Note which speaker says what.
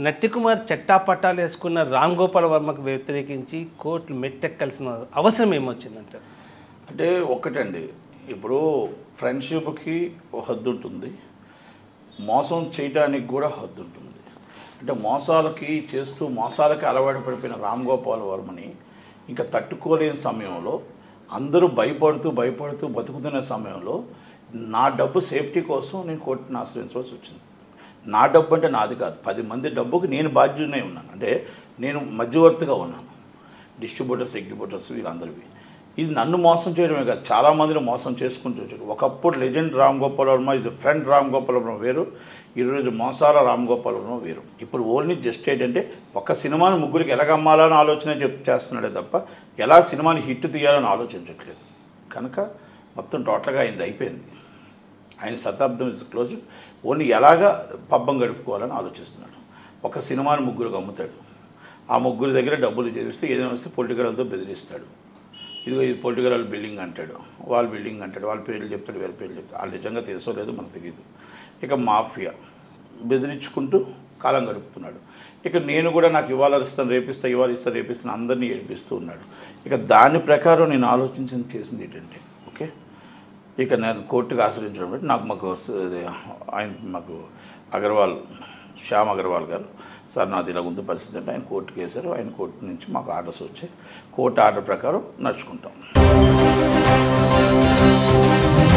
Speaker 1: నట్టికుమార్ చట్టాపట్టాలు వేసుకున్న రామ్ గోపాల్ వర్మకు వ్యతిరేకించి కోర్టు మెట్టెక్కాల్సిన అవసరం ఏమొచ్చిందంటారు
Speaker 2: అంటే ఒక్కటండి ఇప్పుడు ఫ్రెండ్షిప్కి ఒక హద్దు ఉంటుంది మోసం చేయడానికి కూడా హద్దు ఉంటుంది అంటే మోసాలకి చేస్తూ మోసాలకి అలవాటు పడిపోయిన రామ్ గోపాల్ వర్మని ఇంకా తట్టుకోలేని సమయంలో అందరూ భయపడుతూ భయపడుతూ బతుకుతున్న సమయంలో నా డబ్బు సేఫ్టీ కోసం నేను కోర్టుని ఆశ్రయించవలసి వచ్చింది నా డబ్బు అంటే నాది కాదు పది మంది డబ్బుకి నేను బాధ్యునే ఉన్నాను అంటే నేను మధ్యవర్తిగా ఉన్నాను డిస్ట్రిబ్యూటర్స్ ఎగ్జిబ్యూటర్స్ వీళ్ళందరివి ఇది నన్ను మోసం చేయడమే కాదు చాలా మందిని మోసం చేసుకుంటూ వచ్చాడు ఒకప్పుడు legend Ram Gopal Varma is friend Ram Gopal Varma వేరు ఈరోజు మోసాల రామ్ గోపాల్ వర్మ వేరు ఇప్పుడు ఓన్లీ జస్ట్ ఏంటంటే ఒక సినిమాని ముగ్గురికి ఎలాగ అమ్మాలని ఆలోచన చెప్ చేస్తున్నాడే తప్ప ఎలా సినిమాని హిట్ తీయాలని ఆలోచించట్లేదు కనుక మొత్తం టోటల్గా అయింది అయిపోయింది ఆయన శతాబ్దం ఇస్ క్లోజ్ ఓన్లీ ఎలాగా పబ్బం గడుపుకోవాలని ఆలోచిస్తున్నాడు ఒక సినిమాని ముగ్గురికి అమ్ముతాడు ఆ ముగ్గురు దగ్గర డబ్బులు చేస్తే ఏదైనా వస్తే పొలిటికల్తో బెదిరిస్తాడు ఇదిగో ఇది పొలిటికల్ బిల్డింగ్ అంటాడు వాళ్ళ బిల్డింగ్ అంటాడు వాళ్ళ పేర్లు చెప్తాడు వీళ్ళ పేర్లు చెప్తాడు వాళ్ళు నిజంగా తెలుసో లేదో మనకు తెలియదు ఇక మాఫియా బెదిరించుకుంటూ కాలం గడుపుతున్నాడు ఇక నేను కూడా నాకు ఇవాళ ఇస్తాను రేపిస్తా ఇవాళ ఇస్తాను రేపిస్తాను అందరినీ ఏడిపిస్తూ ఉన్నాడు ఇక దాని ప్రకారం నేను ఆలోచించింది చేసింది ఏంటంటే ఓకే ఇక నేను కోర్టుకు ఆశ్రయించడం బట్టి నాకు మాకు వస్తు- ఇది ఆయన మాకు అగర్వాల్ శ్యామ్ అగర్వాల్ గారు సార్ నాది ఇలా ఉంది పరిస్థితి అంటే ఆయన కోర్టుకు వేశారు ఆయన కోర్టు నుంచి మాకు ఆర్డర్స్ వచ్చాయి కోర్టు ఆర్డర్ ప్రకారం నడుచుకుంటాం